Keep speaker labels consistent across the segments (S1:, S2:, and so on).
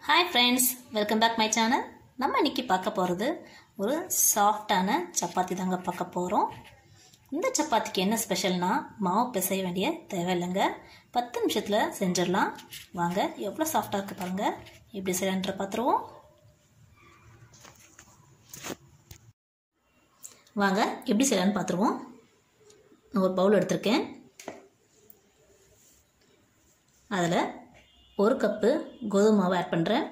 S1: hi friends welcome back my channel நம்ம இன்னைக்கு பார்க்க போகிறது ஒரு சாஃப்டான சப்பாத்தி தாங்க பார்க்க போகிறோம் இந்த சப்பாத்திக்கு என்ன ஸ்பெஷல்னா மாவு பிசைய வேண்டிய தேவையில்லைங்க பத்து நிமிஷத்தில் செஞ்சிடலாம் வாங்க எவ்வளோ சாஃப்டாக இருக்குது பாருங்கள் எப்படி செய்யலான்ற பார்த்துருவோம் வாங்க எப்படி செய்யலான்னு பார்த்துருவோம் நான் ஒரு பவுல் எடுத்திருக்கேன் அதில் ஒரு கப்பு கோதுமை மாவு ஆட் பண்ணுறேன்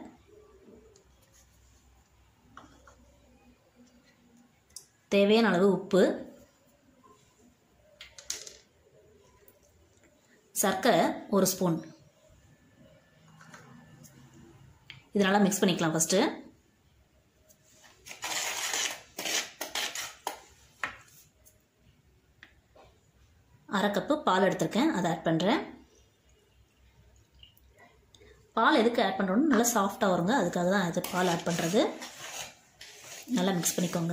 S1: தேவையான அளவு உப்பு சர்க்கரை ஒரு ஸ்பூன் இதனால் மிக்ஸ் பண்ணிக்கலாம் ஃபஸ்ட்டு அரை கப்பு பால் எடுத்திருக்கேன் அதை ஆட் பண்ணுறேன் பால் எதுக்கு ஆட் பண்ணுறோன்னு நல்லா சாஃப்டாக வருங்க அதுக்காக தான் இது பால் ஆட் பண்ணுறது நல்லா மிக்ஸ் பண்ணிக்கோங்க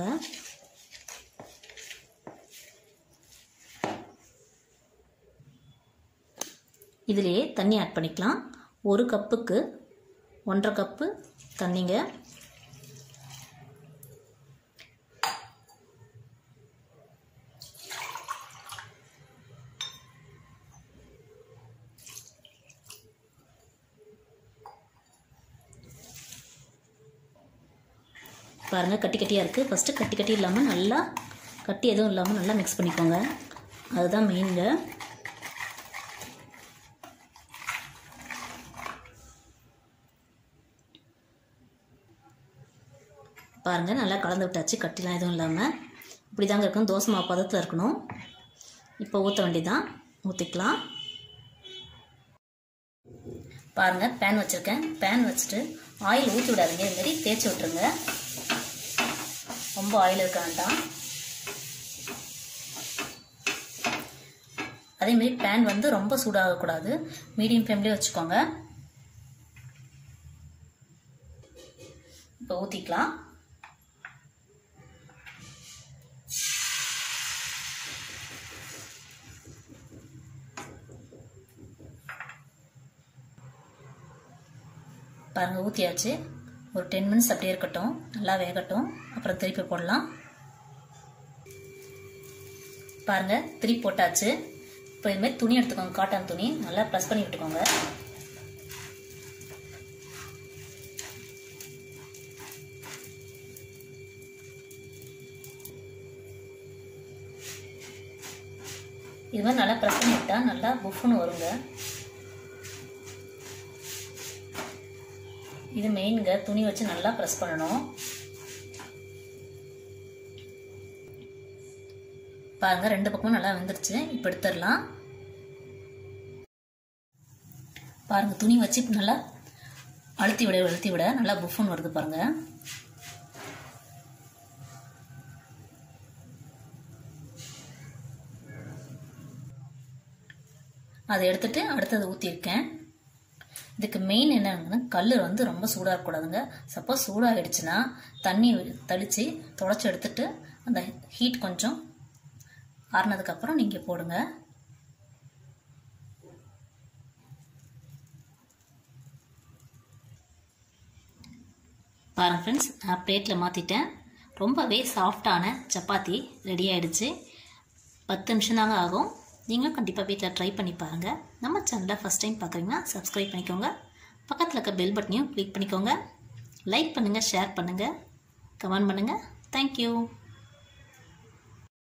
S1: இதிலேயே தண்ணி ஆட் பண்ணிக்கலாம் ஒரு கப்புக்கு ஒன்றரை கப்பு தண்ணிங்க பாருங்கள் கட்டி கட்டியாக இருக்குது ஃபஸ்ட்டு கட்டி கட்டி இல்லாமல் நல்லா கட்டி எதுவும் இல்லாமல் நல்லா மிக்ஸ் பண்ணிக்கோங்க அதுதான் மெயினுங்க பாருங்கள் நல்லா கலந்து விட்டாச்சு கட்டிலாம் எதுவும் இல்லாமல் இப்படி தாங்க இருக்கணும் தோசை மாவு பதத்தில் இருக்கணும் இப்போ ஊற்ற வேண்டியதான் ஊற்றிக்கலாம் பாருங்கள் பேன் வச்சுருக்கேன் பேன் வச்சுட்டு ஆயில் ஊற்றி விடாதீங்க இதுமாரி தேய்ச்சி விட்ருங்க ரொம்ப ஆயில் இருக்க வேண்டாம் அதேமாரி பேன் வந்து ரொம்ப சூடாகக்கூடாது மீடியம் ஃப்ளேம்லேயே வச்சுக்கோங்க இப்போ ஊற்றிக்கலாம் பாருங்கள் ஊற்றியாச்சு ஒரு டென் மினிட்ஸ் அப்படியே இருக்கட்டும் நல்லா வேகட்டும் அப்புறம் திருப்பி போடலாம் பாருங்கள் திருப்பி போட்டாச்சு இப்போ இதுமாரி துணி எடுத்துக்கோங்க காட்டன் துணி நல்லா ப்ரெஸ் பண்ணி விட்டுக்கோங்க இது மாதிரி நல்லா ப்ரெஸ் பண்ணி விட்டால் நல்லா புஃப்னு வருங்க இது மெயினுங்க துணி வச்சு நல்லா ப்ரெஸ் பண்ணணும் பாருங்க ரெண்டு பக்கமும் நல்லா வெந்துருச்சு இப்போ எடுத்துடலாம் பாருங்க துணி வச்சு நல்லா அழுத்தி விட அழுத்தி விட நல்லா புஃபுன்னு வருது பாருங்க அதை எடுத்துட்டு அடுத்தது ஊற்றிருக்கேன் இதுக்கு மெயின் என்னன்னா கல் வந்து ரொம்ப சூடாக இருக்கக்கூடாதுங்க சப்போஸ் சூடாகிடுச்சுன்னா தண்ணி தெளித்து தொடச்சி எடுத்துட்டு அந்த ஹீட் கொஞ்சம் ஆறுனதுக்கப்புறம் நீங்கள் போடுங்க பாருங்கள் ஃப்ரெண்ட்ஸ் நான் பிளேட்டில் மாற்றிட்டேன் ரொம்பவே சாஃப்டான சப்பாத்தி ரெடி ஆகிடுச்சு பத்து நிமிஷம் தாங்க ஆகும் நீங்களும் கண்டிப்பாக வீட்டில் ட்ரை பண்ணி பாருங்கள் நம்ம சேனலை ஃபஸ்ட் டைம் பார்க்குறீங்கன்னா சப்ஸ்கிரைப் பண்ணிக்கோங்க பக்கத்தில் இருக்க பெல் பட்டனையும் கிளிக் பண்ணிக்கோங்க லைக் பண்ணுங்கள் ஷேர் பண்ணுங்கள் கமெண்ட் பண்ணுங்கள் தேங்க்யூ